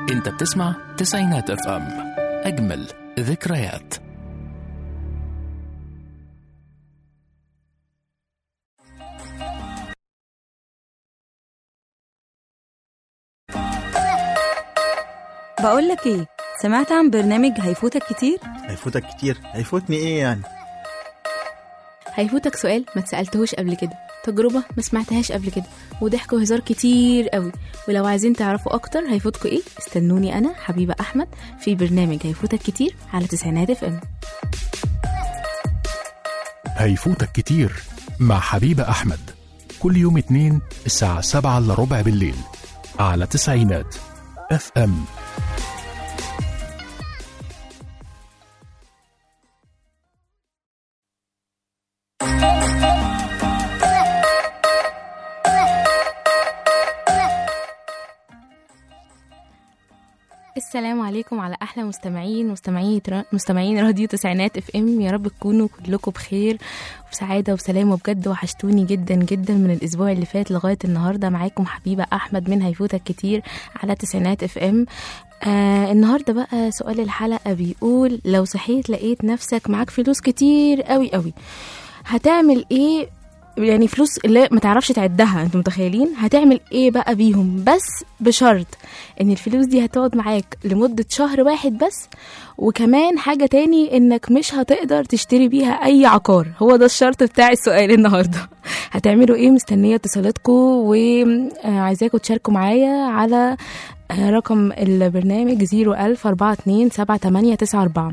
انت بتسمع تسعينات اف ام اجمل ذكريات بقول لك ايه سمعت عن برنامج هيفوتك كتير هيفوتك كتير هيفوتني ايه يعني هيفوتك سؤال ما اتسألتهوش قبل كده تجربة ما سمعتهاش قبل كده وضحك وهزار كتير قوي ولو عايزين تعرفوا أكتر هيفوتكوا إيه استنوني أنا حبيبة أحمد في برنامج هيفوتك كتير على تسعينات اف ام هيفوتك كتير مع حبيبة أحمد كل يوم اتنين الساعة سبعة إلا ربع بالليل على تسعينات اف ام السلام عليكم على احلى مستمعين مستمعين مستمعين راديو تسعينات اف ام يا رب تكونوا كلكم بخير وسعاده وسلام وبجد وحشتوني جدا جدا من الاسبوع اللي فات لغايه النهارده معاكم حبيبه احمد من هيفوتك كتير على تسعينات اف ام آه النهارده بقى سؤال الحلقه بيقول لو صحيت لقيت نفسك معاك فلوس كتير قوي قوي هتعمل ايه يعني فلوس اللي ما تعرفش تعدها انتوا متخيلين هتعمل ايه بقى بيهم بس بشرط ان الفلوس دي هتقعد معاك لمدة شهر واحد بس وكمان حاجة تاني انك مش هتقدر تشتري بيها اي عقار هو ده الشرط بتاع السؤال النهاردة هتعملوا ايه مستنية اتصالاتكم وعايزاكم تشاركوا معايا على رقم البرنامج 01000 42 7894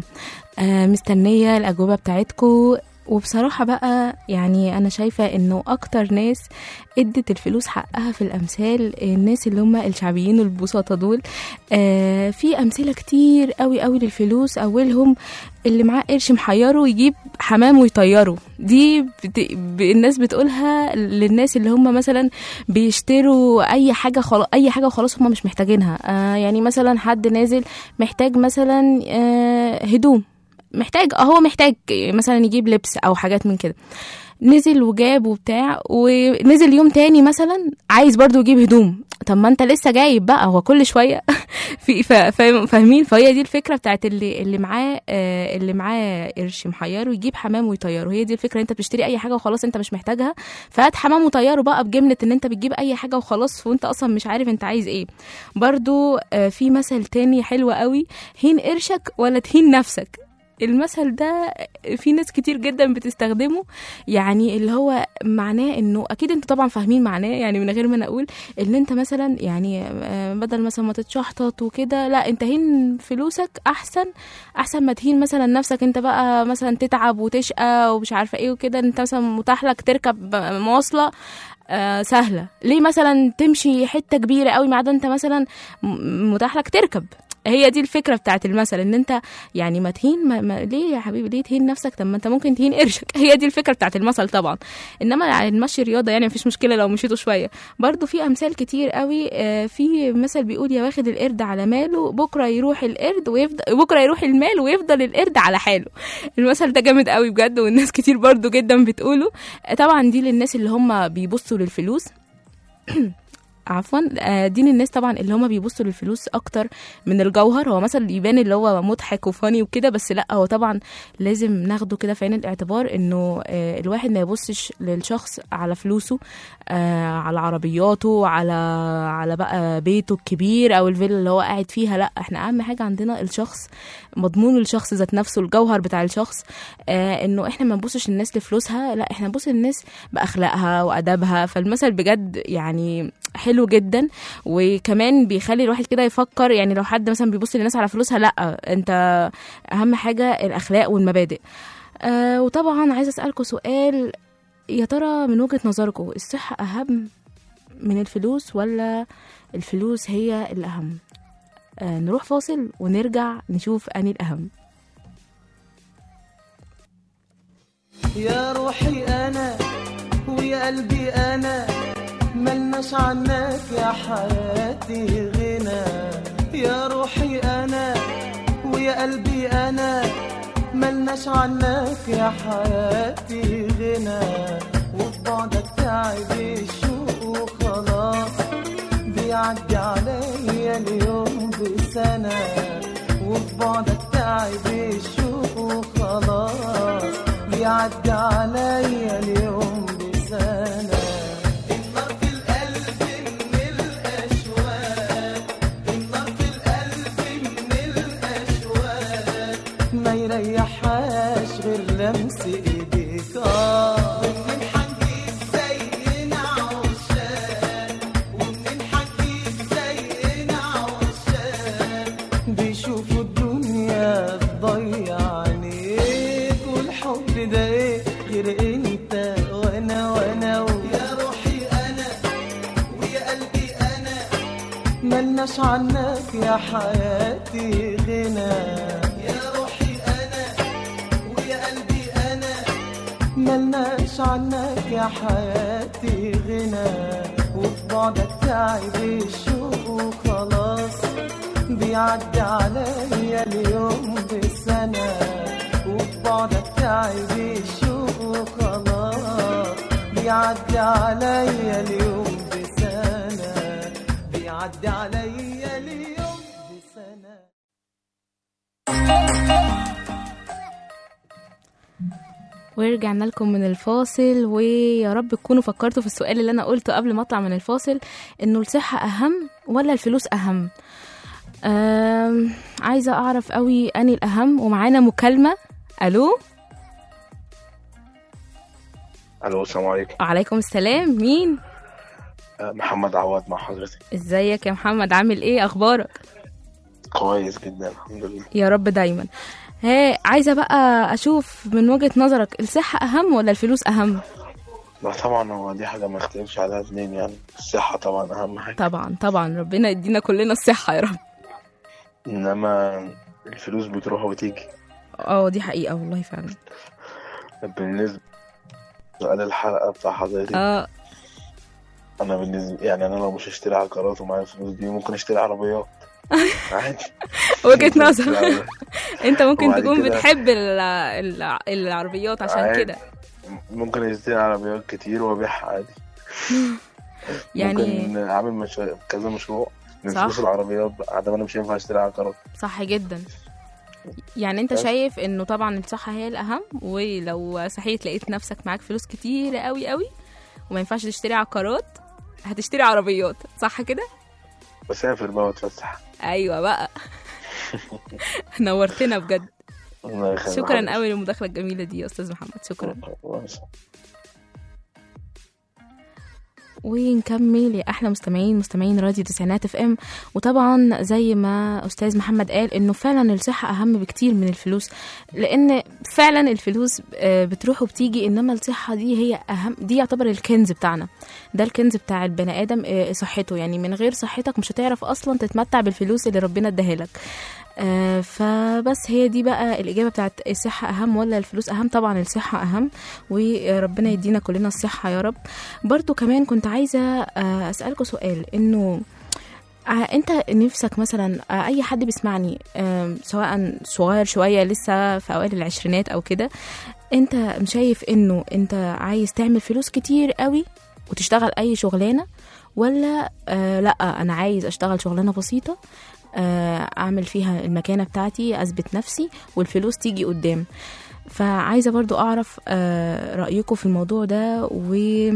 مستنية الأجوبة بتاعتكم وبصراحة بقى يعني أنا شايفة إنه أكتر ناس ادت الفلوس حقها في الأمثال الناس اللي هم الشعبيين البساطة دول آه في أمثلة كتير قوي قوي للفلوس أولهم اللي معاه قرش محيره يجيب حمام ويطيره دي بت... ب... الناس بتقولها للناس اللي هم مثلا بيشتروا اي حاجه خل... اي حاجه وخلاص هم مش محتاجينها آه يعني مثلا حد نازل محتاج مثلا آه هدوم محتاج هو محتاج مثلا يجيب لبس او حاجات من كده نزل وجاب وبتاع ونزل يوم تاني مثلا عايز برضو يجيب هدوم طب ما انت لسه جايب بقى هو كل شويه في فاهمين فهي دي الفكره بتاعت اللي اللي معاه اللي معاه قرش محيره يجيب حمام ويطيره هي دي الفكره انت بتشتري اي حاجه وخلاص انت مش محتاجها فهات حمام وطيره بقى بجمله ان انت بتجيب اي حاجه وخلاص وانت اصلا مش عارف انت عايز ايه برضو في مثل تاني حلو قوي هين قرشك ولا تهين نفسك المثل ده في ناس كتير جدا بتستخدمه يعني اللي هو معناه انه اكيد انتوا طبعا فاهمين معناه يعني من غير ما انا اقول ان انت مثلا يعني بدل مثلا ما تتشحطط وكده لا انت هين فلوسك احسن احسن ما تهين مثلا نفسك انت بقى مثلا تتعب وتشقى ومش عارفه ايه وكده انت مثلا متاح لك تركب مواصله آه سهله ليه مثلا تمشي حته كبيره قوي ما انت مثلا متاح لك تركب هي دي الفكره بتاعت المثل ان انت يعني ما تهين ما ما ليه يا حبيبي ليه تهين نفسك طب ما انت ممكن تهين قرشك هي دي الفكره بتاعت المثل طبعا انما يعني المشي رياضه يعني مفيش مشكله لو مشيتوا شويه برضو في امثال كتير قوي في مثل بيقول يا واخد القرد على ماله بكره يروح القرد ويفضل بكره يروح المال ويفضل القرد على حاله المثل ده جامد قوي بجد والناس كتير برضو جدا بتقوله طبعا دي للناس اللي هم بيبصوا للفلوس عفوا دي للناس طبعا اللي هما بيبصوا للفلوس اكتر من الجوهر هو مثلا يبان اللي هو مضحك وفاني وكده بس لا هو طبعا لازم ناخده كده في عين الاعتبار انه الواحد ما يبصش للشخص على فلوسه على عربياته على على بقى بيته الكبير او الفيلا اللي هو قاعد فيها لا احنا اهم حاجه عندنا الشخص مضمون الشخص ذات نفسه الجوهر بتاع الشخص انه احنا ما نبصش للناس لفلوسها لا احنا نبص للناس باخلاقها وادبها فالمثل بجد يعني حلو جدا وكمان بيخلي الواحد كده يفكر يعني لو حد مثلا بيبص للناس على فلوسها لا انت اهم حاجه الاخلاق والمبادئ آه وطبعا عايزه اسالكم سؤال يا ترى من وجهه نظركم الصحه اهم من الفلوس ولا الفلوس هي الاهم آه نروح فاصل ونرجع نشوف اني الاهم يا روحي انا ويا قلبي انا ملناش عنك يا حياتي غنى يا روحي انا ويا قلبي انا ملناش عنك يا حياتي غنى وفي بعدك تعب الشوق وخلاص بيعدي عليا اليوم بس بسنة وفي بعدك تعب الشوق وخلاص بيعدي عليا اليوم بسنة النار في القلب من الأشواق النار في القلب من الأشواق ما يريحهاش غير لمس ايديك اه ومنين حنجيب زينا عشاق ومنين حنجيب زينا عشاق بيشوفوا الدنيا تضيع عينيك والحب ده ايه غير انت وانا وانا ويا روحي انا ويا قلبي انا ملناش عنك يا حياتي غنى يا روحي انا ويا قلبي انا ملناش عنك يا حياتي غنى وفي بعدك تعب الشوق وخلاص بيعدي عليا اليوم بسنة وفي بعدك تعب الشوق وخلاص بيعدي عليا اليوم بسنة بيعدي عليا اليوم بسنة ورجعنا لكم من الفاصل ويا رب تكونوا فكرتوا في السؤال اللي انا قلته قبل ما اطلع من الفاصل انه الصحة اهم ولا الفلوس اهم أم عايزة اعرف قوي اني الاهم ومعانا مكالمة الو الو السلام عليكم وعليكم السلام مين آه، محمد عواد مع حضرتك ازيك يا محمد عامل ايه اخبارك كويس جدا الحمد لله يا رب دايما ها عايزة بقى اشوف من وجهة نظرك الصحة اهم ولا الفلوس اهم لا طبعا هو دي حاجة ما يختلفش عليها اتنين يعني الصحة طبعا أهم حاجة طبعا طبعا ربنا يدينا كلنا الصحة يا رب إنما الفلوس بتروح وتيجي اه دي حقيقة والله فعلا بالنسبة سؤال الحلقة بتاع حضرتك اه أنا بالنسبة يعني أنا لو مش هشتري عقارات ومعايا الفلوس دي ممكن أشتري عربيات عادي وجهة نظر انت ممكن وبعد تكون كده- بتحب ال- ال- العربيات عشان عادي. كده ممكن أشتري عربيات كتير وأبيعها عادي يعني ممكن أعمل مش... كذا مشروع من صح. فلوس العربيات بقى ده أنا مش هينفع أشتري عقارات صح جدا يعني انت بس. شايف انه طبعا الصحة هي الاهم ولو صحيت لقيت نفسك معاك فلوس كتير قوي قوي وما ينفعش تشتري عقارات هتشتري عربيات صح كده بسافر بقى وأتفسح ايوه بقى نورتنا بجد الله يخليك شكرا قوي للمداخلة الجميلة دي يا استاذ محمد شكرا ونكمل يا احلى مستمعين مستمعين راديو تسعينات اف ام وطبعا زي ما استاذ محمد قال انه فعلا الصحه اهم بكتير من الفلوس لان فعلا الفلوس آه، بتروح وبتيجي انما الصحه دي هي اهم دي يعتبر الكنز بتاعنا ده الكنز بتاع البني ادم آه، صحته يعني من غير صحتك مش هتعرف اصلا تتمتع بالفلوس اللي ربنا اداها لك آه، فبس هي دي بقى الإجابة بتاعت الصحة أهم ولا الفلوس أهم طبعا الصحة أهم وربنا يدينا كلنا الصحة يا رب برضو كمان كنت عايزة آه، أسألكوا سؤال إنه آه، انت نفسك مثلا آه، اي حد بيسمعني آم، سواء صغير شويه لسه في اوائل العشرينات او كده انت شايف انه انت عايز تعمل فلوس كتير قوي وتشتغل اي شغلانه ولا آه لا انا عايز اشتغل شغلانه بسيطه آه اعمل فيها المكانه بتاعتي اثبت نفسي والفلوس تيجي قدام فعايزه برضو اعرف آه رايكم في الموضوع ده و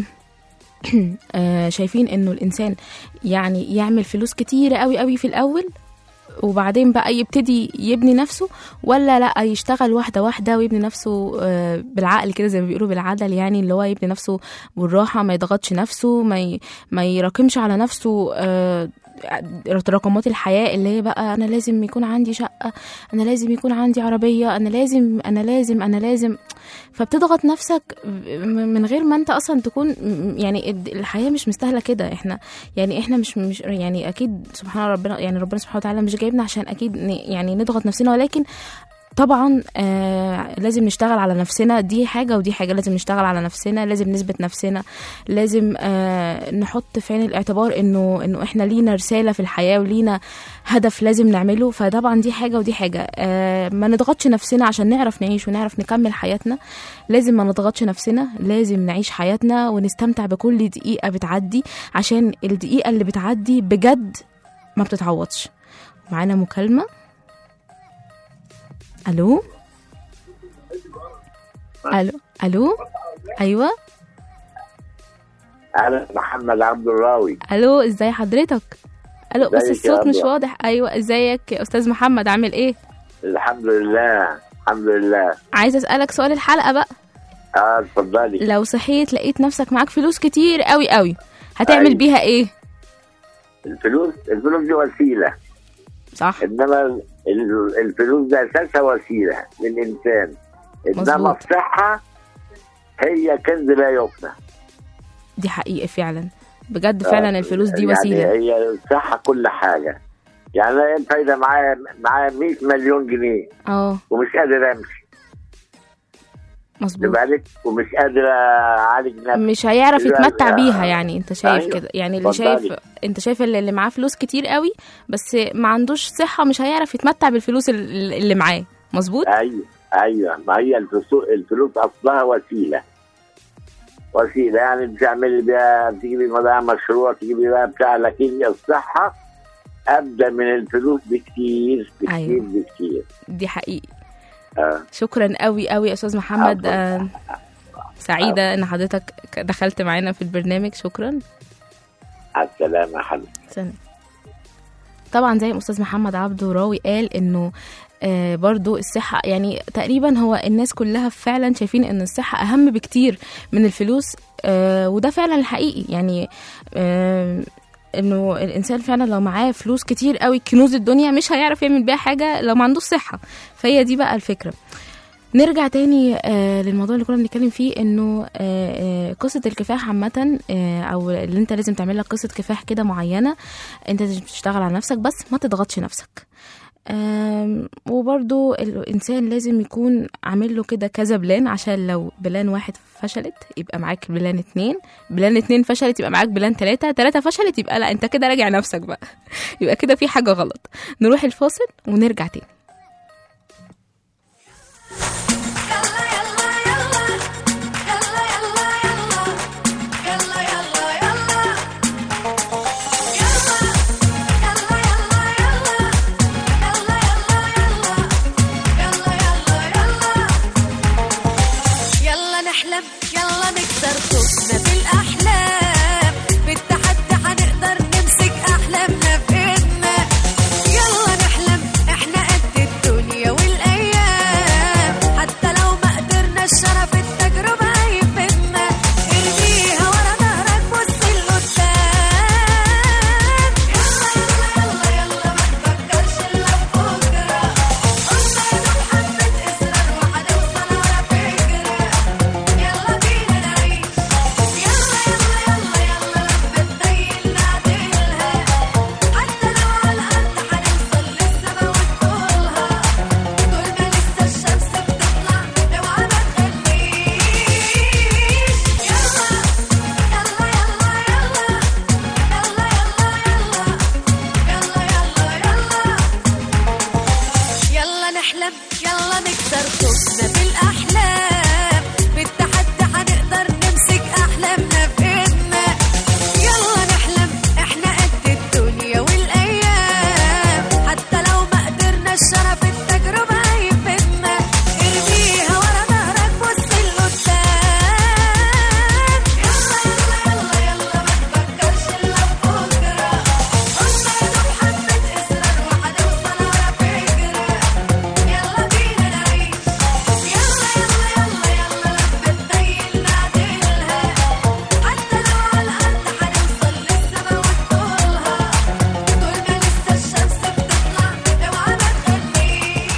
آه، شايفين انه الانسان يعني يعمل فلوس كتيرة قوي قوي في الاول وبعدين بقى يبتدي يبني نفسه ولا لا يشتغل واحدة واحدة ويبني نفسه آه، بالعقل كده زي ما بيقولوا بالعدل يعني اللي هو يبني نفسه بالراحة ما يضغطش نفسه ما ي... ما يراكمش على نفسه آه، تراكمات الحياة اللي هي بقى أنا لازم يكون عندي شقة أنا لازم يكون عندي عربية أنا لازم أنا لازم أنا لازم فبتضغط نفسك م- من غير ما انت اصلا تكون م- يعني الد- الحياه مش مستاهله كده احنا يعني احنا مش مش يعني اكيد سبحان ربنا يعني ربنا سبحانه وتعالى مش جايبنا عشان اكيد ن- يعني نضغط نفسنا ولكن طبعا آه لازم نشتغل على نفسنا دي حاجة ودي حاجة لازم نشتغل على نفسنا لازم نثبت نفسنا لازم آه نحط في عين الاعتبار انه انه احنا لينا رسالة في الحياة ولينا هدف لازم نعمله فطبعا دي حاجة ودي حاجة آه ما نضغطش نفسنا عشان نعرف نعيش ونعرف نكمل حياتنا لازم ما نضغطش نفسنا لازم نعيش حياتنا ونستمتع بكل دقيقة بتعدي عشان الدقيقة اللي بتعدي بجد ما بتتعوضش معانا مكالمة الو الو الو ايوه انا محمد عبد الراوي الو ازاي حضرتك الو بس ازيك يا الصوت مش أبلة؟ واضح ايوه ازيك يا استاذ محمد عامل ايه الحمد لله الحمد لله عايزه اسالك سؤال الحلقه بقى اه اتفضلي لو صحيت لقيت نفسك معاك فلوس كتير قوي قوي هتعمل أيوة. بيها ايه الفلوس الفلوس دي وسيله صح انما ال- ال- الفلوس ده اساسها وسيله للانسان انما مظبوط. الصحه هي كنز لا يفنى دي حقيقه فعلا بجد فعلا الفلوس دي وسيله يعني هي الصحه كل حاجه يعني انا انت اذا معايا معايا 100 مليون جنيه اه ومش قادر امشي مظبوط بالك ومش قادر اعالج نفسي مش هيعرف لا، يتمتع لا. بيها يعني انت شايف أيوة. كده يعني اللي اتفضلي. شايف انت شايف اللي اللي معاه فلوس كتير قوي بس ما عندوش صحه مش هيعرف يتمتع بالفلوس ال- اللي معاه مظبوط ايوه ايوه ما هي الفلوس الفلوس اصلها وسيله وسيله يعني بتعملي بيها بتجيبي بقى مشروع تجيبي بقى بتاع لكن الصحه ابدا من الفلوس بكتير بكتير أيوة. بكتير دي حقيقي آه. شكرا قوي قوي يا استاذ محمد عفواً. آه سعيده ان حضرتك دخلت معانا في البرنامج شكرا على السلامه يا حبيبي سنة. طبعا زي ما استاذ محمد عبده راوي قال انه آه برضو الصحة يعني تقريبا هو الناس كلها فعلا شايفين ان الصحة اهم بكتير من الفلوس آه وده فعلا الحقيقي يعني آه انه الانسان فعلا لو معاه فلوس كتير قوي كنوز الدنيا مش هيعرف يعمل بيها حاجة لو ما عندوش صحة فهي دي بقى الفكرة نرجع تاني آه للموضوع اللي كنا بنتكلم فيه انه آه آه قصه الكفاح عامه آه او اللي انت لازم تعمل لك قصه كفاح كده معينه انت لازم تشتغل على نفسك بس ما تضغطش نفسك آم، وبرضو الانسان لازم يكون عامل له كده كذا بلان عشان لو بلان واحد فشلت يبقى معاك بلان اتنين بلان اتنين فشلت يبقى معاك بلان تلاتة تلاتة فشلت يبقى لا انت كده راجع نفسك بقى يبقى كده في حاجة غلط نروح الفاصل ونرجع تاني يلا نحلم يلا نكسر خوفنا بالاحلام بالتحدي حنقدر نمسك احلامنا بايدنا يلا نحلم احنا قد الدنيا والايام حتى لو ما قدرنا الشرف التجربه هيفيدنا ارميها ورا ظهرك بص لقدام يلا يلا يلا يلا ما نفكرش الا بكره قلنا يا دوب حبه اصرار وهنوصل ورا فكره يلا بينا نعيش يلا يلا يلا يلا لما تنيل نعدلها حتى لو على الأرض هنوصل للسما ونطولها طول ما لسه الشمس بتطلع اوعى ما تخليش يلا يلا يلا يلا يلا يلا يلا يلا يلا يلا نحلم يلا نكسر خوفنا بالاحلام بالتحدي حنقدر نمسك احلامنا بايدنا يلا نحلم احنا قد الدنيا والايام حتى لو ما قدرنا الشرف التجربه هيفيدنا ارميها ورا ظهرك بص لقدام يلا يلا يلا يلا ما نفكرش الا بكره قلنا يا دوب حبه اصرار وهنوصل ورا فكره يلا بينا نعيش يلا يلا يلا يلا لما تنيل نعدلها حتى لو على الأرض هنوصل للسما ونطولها طول ما لسه الشمس بتطلع اوعى ما تخليش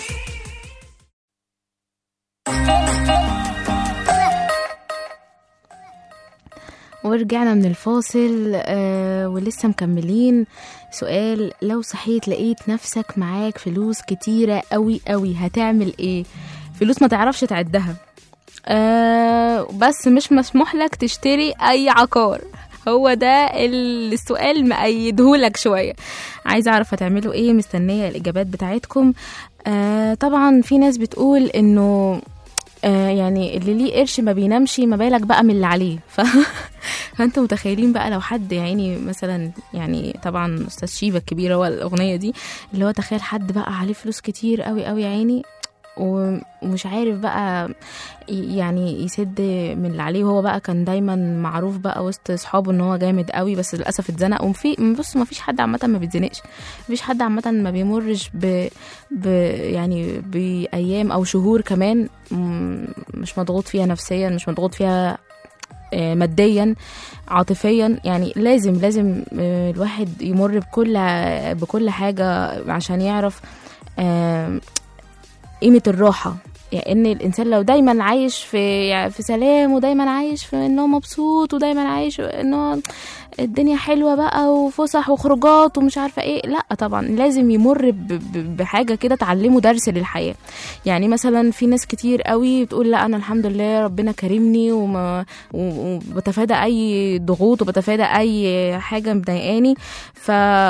ورجعنا من الفاصل آه ولسه مكملين سؤال لو صحيت لقيت نفسك معاك فلوس كتيرة قوي قوي هتعمل ايه فلوس ما تعرفش تعدها آه بس مش مسموح لك تشتري اي عقار هو ده ال- السؤال مأيدهولك شوية عايزة أعرف هتعملوا إيه مستنية الإجابات بتاعتكم آه طبعا في ناس بتقول إنه آه يعني اللي ليه قرش ما بينامش ما بالك بقى من اللي عليه ف... فانتوا متخيلين بقى لو حد يعني مثلا يعني طبعا استاذ شيبه الكبيره هو الاغنيه دي اللي هو تخيل حد بقى عليه فلوس كتير قوي قوي يا عيني و- ومش عارف بقى ي- يعني يسد من اللي عليه وهو بقى كان دايما معروف بقى وسط اصحابه ان هو جامد قوي بس للاسف اتزنق وفي بص ما فيش حد عامه ما بيتزنقش مفيش حد عامه ما بيمرش ب... ب يعني بايام او شهور كمان م- مش مضغوط فيها نفسيا مش مضغوط فيها آه، ماديا عاطفيا يعني لازم لازم آه، الواحد يمر بكل بكل حاجه عشان يعرف آه، قيمه الراحه يعني ان الانسان لو دايما عايش في يعني في سلام ودايما عايش في ان هو مبسوط ودايما عايش ان هو الدنيا حلوه بقى وفسح وخروجات ومش عارفه ايه لا طبعا لازم يمر ب- ب- بحاجه كده تعلمه درس للحياه يعني مثلا في ناس كتير قوي بتقول لا انا الحمد لله ربنا كرمني وما و- وبتفادى اي ضغوط وبتفادى اي حاجه مضايقاني ف...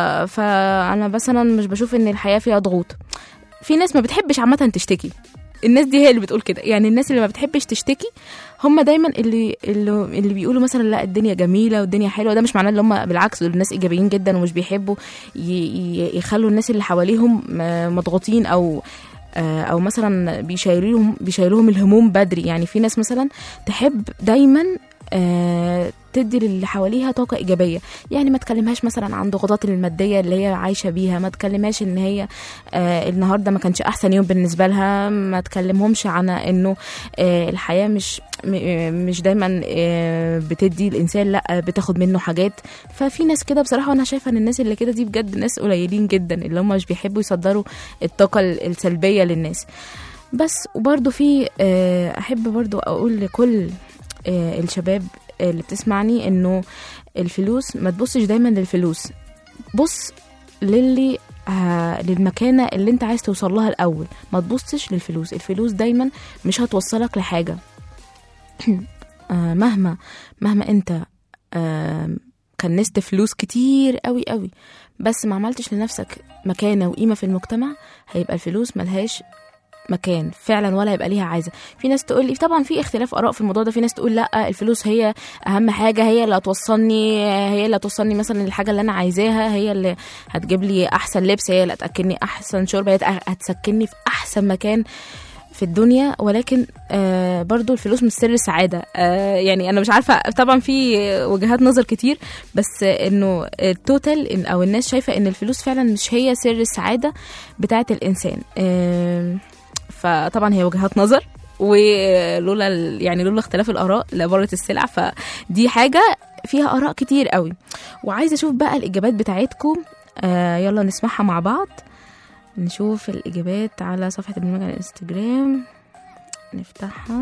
فانا مثلا مش بشوف ان الحياه فيها ضغوط في ناس ما بتحبش عامه تشتكي الناس دي هي اللي بتقول كده يعني الناس اللي ما بتحبش تشتكي هم دايما اللي اللي, اللي بيقولوا مثلا لا الدنيا جميله والدنيا حلوه ده مش معناه ان هم بالعكس دول الناس ايجابيين جدا ومش بيحبوا ي- ي- يخلوا الناس اللي حواليهم م- مضغوطين او آه، او مثلا بيشيلوهم بيشيلوهم الهموم بدري يعني في ناس مثلا تحب دايما آه، تدي للي حواليها طاقة إيجابية يعني ما تكلمهاش مثلا عن ضغوطات المادية اللي هي عايشة بيها ما تكلمهاش إن هي آه النهاردة ما كانش أحسن يوم بالنسبة لها ما تكلمهمش عن إنه آه الحياة مش م- آه، مش دايما آه بتدي الإنسان لأ بتاخد منه حاجات ففي ناس كده بصراحة وأنا شايفة إن الناس اللي كده دي بجد ناس قليلين جدا اللي هم مش بيحبوا يصدروا الطاقة ال- السلبية للناس بس وبرضه في آه، أحب برضه أقول لكل آه، الشباب اللي بتسمعني انه الفلوس ما تبصش دايما للفلوس بص للي آه للمكانة اللي انت عايز توصل لها الأول ما تبصش للفلوس الفلوس دايما مش هتوصلك لحاجة آه مهما مهما انت آه كنست فلوس كتير قوي قوي بس ما عملتش لنفسك مكانة وقيمة في المجتمع هيبقى الفلوس ملهاش مكان فعلا ولا هيبقى ليها عايزه في ناس تقول لي طبعا في اختلاف اراء في الموضوع ده في ناس تقول لا الفلوس هي اهم حاجه هي اللي هتوصلني هي اللي هتوصلني مثلا للحاجه اللي انا عايزاها هي اللي هتجيب لي احسن لبس هي اللي هتاكلني احسن شرب هي هتسكنني في احسن مكان في الدنيا ولكن آه برضو الفلوس مش سر السعادة آه يعني أنا مش عارفة طبعا في وجهات نظر كتير بس آه إنه التوتال إن- أو الناس شايفة إن الفلوس فعلا مش هي سر السعادة بتاعة الإنسان آه فطبعا هي وجهات نظر ولولا ال- يعني لولا اختلاف الاراء لبارت السلع فدي حاجه فيها اراء كتير قوي وعايزه اشوف بقى الاجابات بتاعتكم آه يلا نسمعها مع بعض نشوف الاجابات على صفحه البرنامج على الانستجرام نفتحها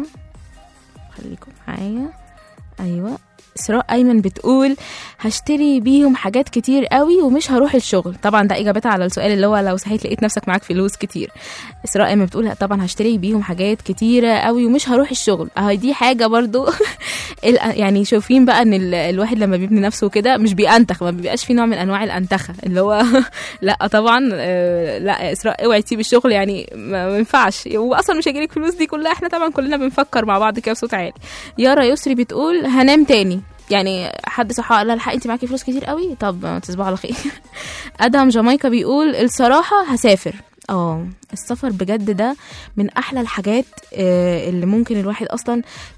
خليكم معايا ايوه اسراء ايمن بتقول هشتري بيهم حاجات كتير قوي ومش هروح الشغل طبعا ده اجابتها على السؤال اللي هو لو صحيت لقيت نفسك معاك فلوس كتير اسراء ايمن بتقول طبعا هشتري بيهم حاجات كتيره قوي ومش هروح الشغل اهي دي حاجه برضو ال- يعني شايفين بقى ان ال- الواحد لما بيبني نفسه كده مش بيأنتخ ما بيبقاش في نوع من انواع الانتخه اللي هو لا طبعا آه، لا يا اسراء اوعي تسيب الشغل يعني ما ما ينفعش واصلا مش هيجيلك فلوس دي كلها احنا طبعا كلنا بنفكر مع بعض كده بصوت عالي يارا يسري بتقول هنام تاني يعني حد صحى قال لها الحق انت معاكي فلوس كتير قوي طب تصبحوا على خير ادهم جامايكا بيقول الصراحه هسافر اه السفر بجد ده من احلى الحاجات آه، اللي ممكن الواحد اصلا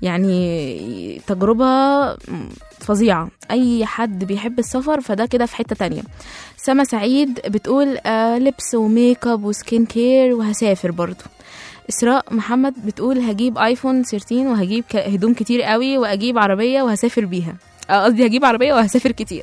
يعني تجربه فظيعه اي حد بيحب السفر فده كده في حته تانية سما سعيد بتقول آه لبس وميك اب وسكين كير وهسافر برضو اسراء محمد بتقول هجيب ايفون 13 وهجيب ك- هدوم كتير قوي واجيب عربيه وهسافر بيها آه، قصدي هجيب عربيه وهسافر كتير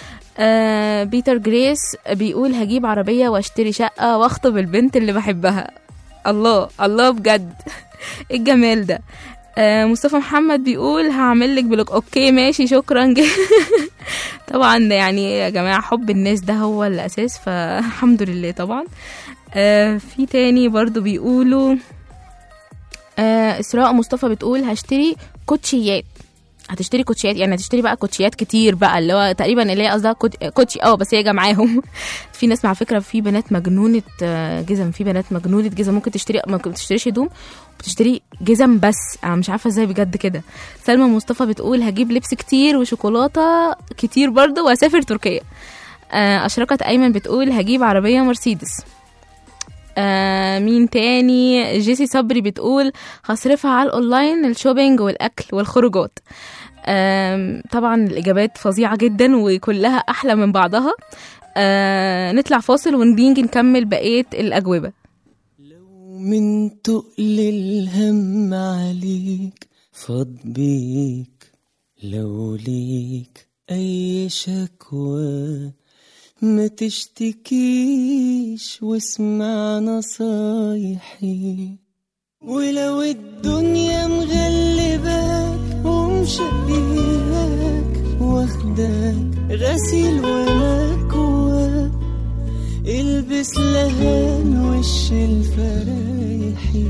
آه بيتر جريس بيقول هجيب عربيه واشتري شقه واخطب البنت اللي بحبها الله الله بجد إيه الجمال ده آه مصطفى محمد بيقول هعمل لك بلوك اوكي ماشي شكرا ج- طبعا يعني يا جماعه حب الناس ده هو الاساس فالحمد لله طبعا آه في تاني برضو بيقولوا آه اسراء مصطفى بتقول هشتري كوتشيات هتشتري كوتشيات يعني هتشتري بقى كوتشيات كتير بقى اللي هو تقريبا اللي هي قصدها كوت- كوتشي اه بس هي جا معاهم في ناس على فكره في بنات مجنونه آه، جزم في بنات مجنونه جزم ممكن تشتري ممكن تشتريش هدوم بتشتري جزم بس انا مش عارفه ازاي بجد كده سلمى مصطفى بتقول هجيب لبس كتير وشوكولاته كتير برضه واسافر تركيا آه، اشرقت ايمن بتقول هجيب عربيه مرسيدس آه مين تاني جيسي صبري بتقول هصرفها على الاونلاين الشوبينج والاكل والخروجات آم، طبعا الاجابات فظيعه جدا وكلها احلى من بعضها آه نطلع فاصل ونيجي نكمل بقيه الاجوبه من تقل الهم عليك فاض بيك لو ليك أي شكوى ما تشتكيش واسمع نصايحي ولو الدنيا مغلباك ومشقياك واخداك غسيل ومكواك البس لهان وش الفرايحي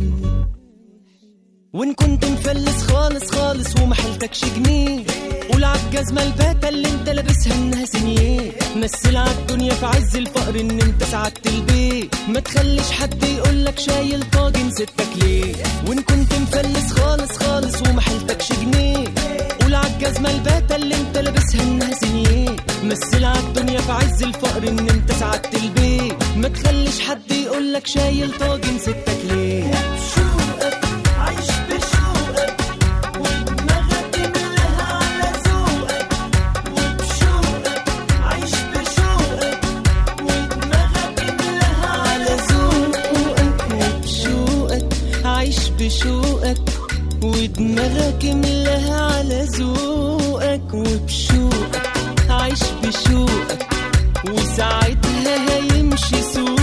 وان كنت مفلس خالص خالص وما حيلتكش جنيه قول عالجزمة الباتة اللي انت لابسها انها سنيه مثل عالدنيا في عز الفقر ان انت سعدت البيت ما تخليش حد يقولك شايل طاجن ستك ليه وان كنت مفلس خالص خالص وما حيلتكش جنيه قول عالجزمة الباتة اللي انت لابسها انها سنيه مثل عالدنيا في عز الفقر ان انت سعدت البيت ما تخليش حد يقولك شايل طاجن ستك ليه شوقك عايش بشوقك ودماغك ملاها على ذوقك وبشوقك عايش بشوقك ودماغك ملاها على ذوقك وبشوقك عايش بشوقك ودماغك ملاها على ذوقك وبشوقك عايش بشوقك وساعتها هيمشي سوقك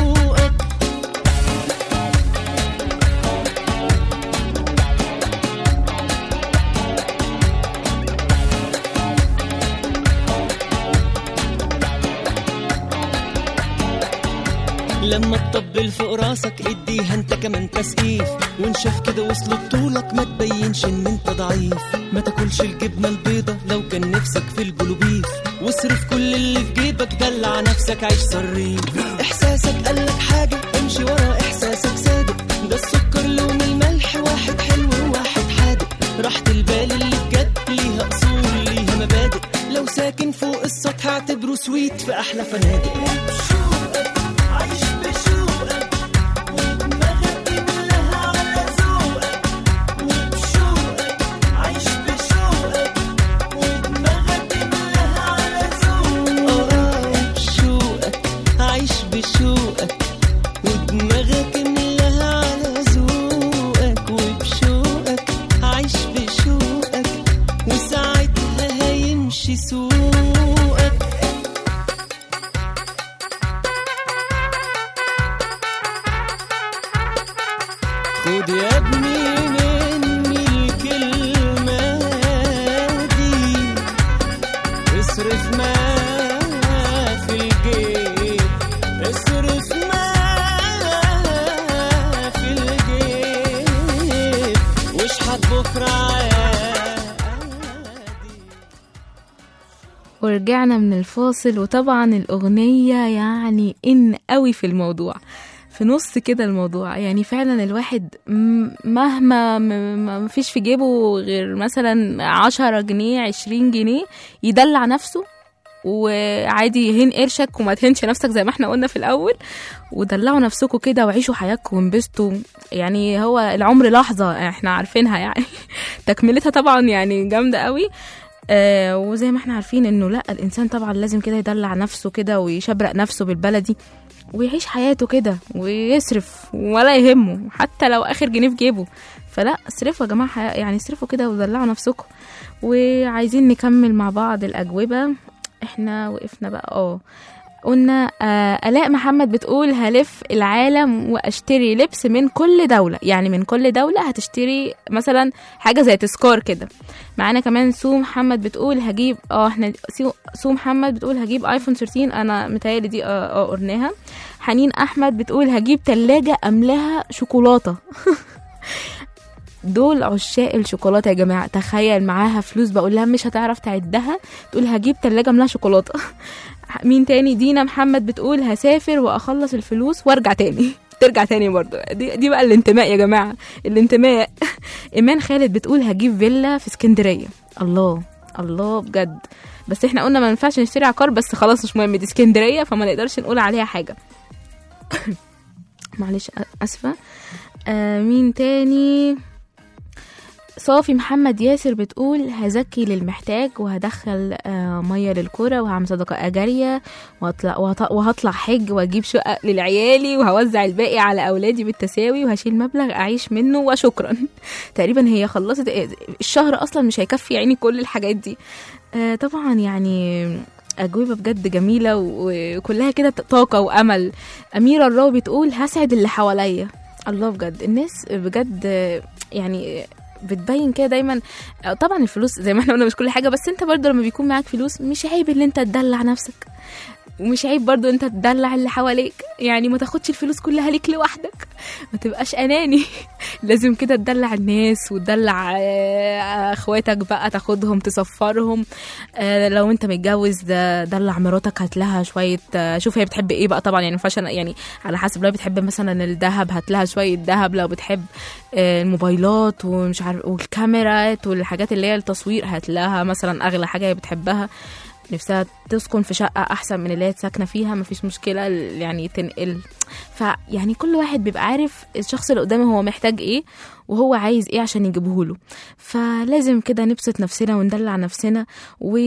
لما تطبل فوق راسك اديها انت كمان تسقيف وان شاف كده وصل بطولك ما تبينش ان انت ضعيف ما تاكلش الجبنه البيضه لو كان نفسك في البلوبيف واصرف كل اللي في جيبك دلع نفسك عيش صريف احساسك قالك حاجه امشي ورا احساسك صادق ده السكر لون الملح واحد حلو وواحد حادق راحة البال اللي بجد ليها اصول ليها مبادئ لو ساكن فوق السطح اعتبره سويت في احلى فنادق عايش بشوقك ودماغك ملاها على ذوقك وبشوقك عايش بشوقك ودماغك ملاها على ذوقك اه بشوقك عايش بشوقك ودماغك ملاها على ذوقك وبشوقك عايش بشوقك وساعتها هيمشي سوقك خد يا ابني مني الكلمة دي اصرف ما في الجيب اصرف ما في الجيب واشحت بكرة عادي ورجعنا من الفاصل وطبعا الأغنية يعني إن قوي في الموضوع في نص كده الموضوع يعني فعلا الواحد م- مهما م- ما فيش في جيبه غير مثلا عشرة جنيه عشرين جنيه يدلع نفسه وعادي يهين قرشك وما تهنش نفسك زي ما احنا قلنا في الأول ودلعوا نفسكم كده وعيشوا حياتكم وانبسطوا يعني هو العمر لحظة احنا عارفينها يعني تكملتها طبعا يعني جامدة قوي آه وزي ما احنا عارفين انه لا الانسان طبعا لازم كده يدلع نفسه كده ويشبرق نفسه بالبلدي ويعيش حياته كده ويصرف ولا يهمه حتى لو اخر جنيه في جيبه فلا اصرفوا يا جماعه حياة- يعني اصرفوا كده ودلعوا نفسكم وعايزين نكمل مع بعض الاجوبه احنا وقفنا بقى اه قلنا آه آلاء محمد بتقول هلف العالم واشتري لبس من كل دولة يعني من كل دولة هتشتري مثلا حاجة زي تذكار كده معانا كمان سو محمد بتقول هجيب اه احنا سو, سو محمد بتقول هجيب ايفون 13 انا متهيألي دي اه, آه قرناها حنين احمد بتقول هجيب تلاجة املاها شوكولاتة دول عشاق الشوكولاته يا جماعه تخيل معاها فلوس بقول لها مش هتعرف تعدها تقول هجيب تلاجة ملها شوكولاته مين تاني دينا محمد بتقول هسافر واخلص الفلوس وارجع تاني ترجع تاني برضه دي, دي بقى الانتماء يا جماعه الانتماء ايمان خالد بتقول هجيب فيلا في اسكندريه الله الله بجد بس احنا قلنا ما ينفعش نشتري عقار بس خلاص مش مهم دي اسكندريه فما نقدرش نقول عليها حاجه معلش أ- اسفه آه مين تاني صافي محمد ياسر بتقول هزكي للمحتاج وهدخل آه ميه للكرة وهعمل صدقة جارية وهطلع وهط- وهطلع حج واجيب شقق للعيالي وهوزع الباقي على اولادي بالتساوي وهشيل مبلغ اعيش منه وشكرا تقريبا هي خلصت الشهر اصلا مش هيكفي يعني كل الحاجات دي آه طبعا يعني أجوبة بجد جميلة وكلها كده طاقة وأمل أميرة الراوي بتقول هسعد اللي حواليا الله بجد الناس بجد يعني بتبين كده دايما طبعا الفلوس زي ما احنا قلنا مش كل حاجه بس انت برضه لما بيكون معاك فلوس مش عيب ان انت تدلع نفسك ومش عيب برضو انت تدلع اللي حواليك يعني ما تاخدش الفلوس كلها ليك لوحدك ما تبقاش اناني لازم كده تدلع الناس وتدلع آه، اخواتك بقى تاخدهم تسفرهم آه، لو انت متجوز ده دلع مراتك هات لها شويه آه، شوف هي بتحب ايه بقى طبعا يعني ما ينفعش أنا- يعني على حسب لو بتحب مثلا الذهب هات لها شويه ذهب لو بتحب آه، الموبايلات ومش عارف والكاميرات والحاجات اللي هي التصوير هات لها مثلا اغلى حاجه هي بتحبها نفسها تسكن في شقة أحسن من اللي هي ساكنة فيها مفيش مشكلة يعني تنقل فيعني كل واحد بيبقى عارف الشخص اللي قدامه هو محتاج ايه وهو عايز ايه عشان يجيبه له فلازم كده نبسط نفسنا وندلع نفسنا و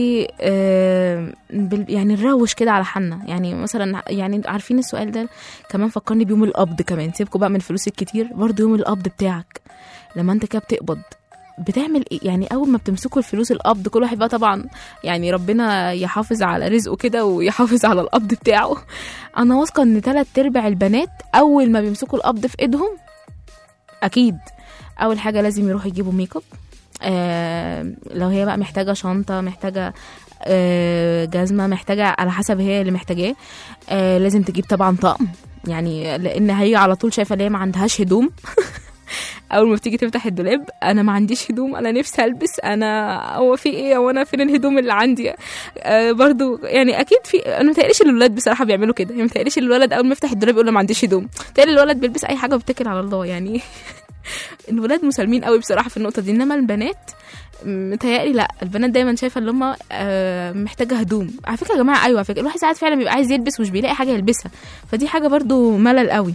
آه، بال- يعني نروش كده على حالنا يعني مثلا يعني عارفين السؤال ده كمان فكرني بيوم القبض كمان سيبكوا بقى من الفلوس الكتير برضه يوم القبض بتاعك لما انت كده بتقبض بتعمل ايه يعني اول ما بتمسكوا الفلوس القبض كل واحد بقى طبعا يعني ربنا يحافظ على رزقه كده ويحافظ على القبض بتاعه انا واثقه ان تلات ارباع البنات اول ما بيمسكوا القبض في ايدهم اكيد اول حاجه لازم يروحوا يجيبوا ميك اب آه لو هي بقى محتاجه شنطه محتاجه آه جزمه محتاجه على حسب هي اللي محتاجاه آه لازم تجيب طبعا طقم يعني لان هي على طول شايفه ان هي ما عندهاش هدوم اول ما بتيجي تفتح الدولاب انا ما عنديش هدوم انا نفسي البس انا هو في ايه هو انا فين الهدوم اللي عندي آه برضو يعني اكيد في انا متهيأليش ان الولاد بصراحه بيعملوا كده يعني متهيأليش ان الولد اول ما يفتح الدولاب يقول له ما عنديش هدوم متهيألي الولد بيلبس اي حاجه وبيتكل على الله يعني الولاد مسالمين قوي بصراحه في النقطه دي انما البنات متهيألي لا البنات دايما شايفه ان هم آه، محتاجه هدوم على فكره يا جماعه ايوه على فكره الواحد ساعات فعلا بيبقى عايز يلبس ومش بيلاقي حاجه يلبسها فدي حاجه برضو ملل قوي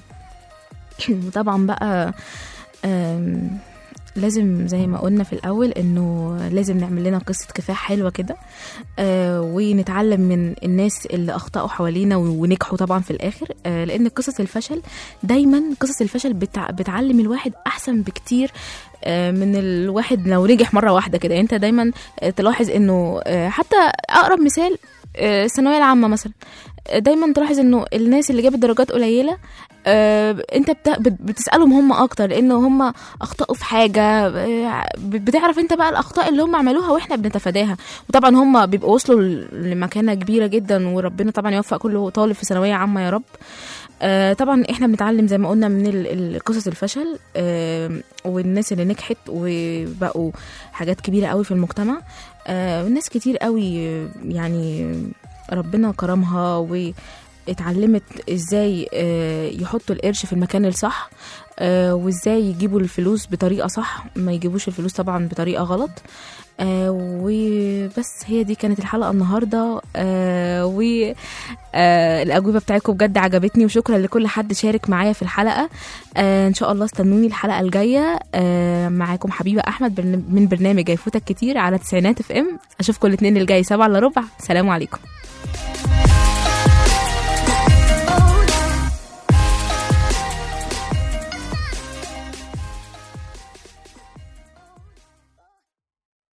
وطبعا بقى آم، لازم زي ما قلنا في الاول انه لازم نعمل لنا قصه كفاح حلوه كده آه ونتعلم من الناس اللي اخطاوا حوالينا و- ونجحوا طبعا في الاخر آه لان قصص الفشل دايما قصص الفشل بتع... بتعلم الواحد احسن بكتير آه، من الواحد لو نجح مره واحده كده يعني انت دايما آه، تلاحظ انه آه، حتى اقرب مثال آه، الثانويه العامه مثلا آه، دايما تلاحظ انه الناس اللي جابت درجات قليله آه، انت بت- بت- بتسالهم هم اكتر لان هم اخطاوا في حاجه آه، بتعرف انت بقى الاخطاء اللي هم عملوها واحنا بنتفاداها وطبعا هم بيبقوا وصلوا ل- لمكانه كبيره جدا وربنا طبعا يوفق كل طالب في ثانويه عامه يا رب آه طبعا احنا بنتعلم زي ما قلنا من ال- ال- قصص الفشل آه والناس اللي نجحت وبقوا حاجات كبيره قوي في المجتمع آه والناس كتير قوي آه، يعني ربنا كرمها واتعلمت ازاي آه، يحطوا القرش في المكان الصح آه، وازاي يجيبوا الفلوس بطريقه صح ما يجيبوش الفلوس طبعا بطريقه غلط آه وبس هي دي كانت الحلقه النهارده آه و آه الاجوبه بتاعتكم بجد عجبتني وشكرا لكل حد شارك معايا في الحلقه آه ان شاء الله استنوني الحلقه الجايه آه معاكم حبيبه احمد برن- من برنامج هيفوتك كتير على تسعينات اف ام اشوفكم الاثنين الجاي سبعة الا ربع سلام عليكم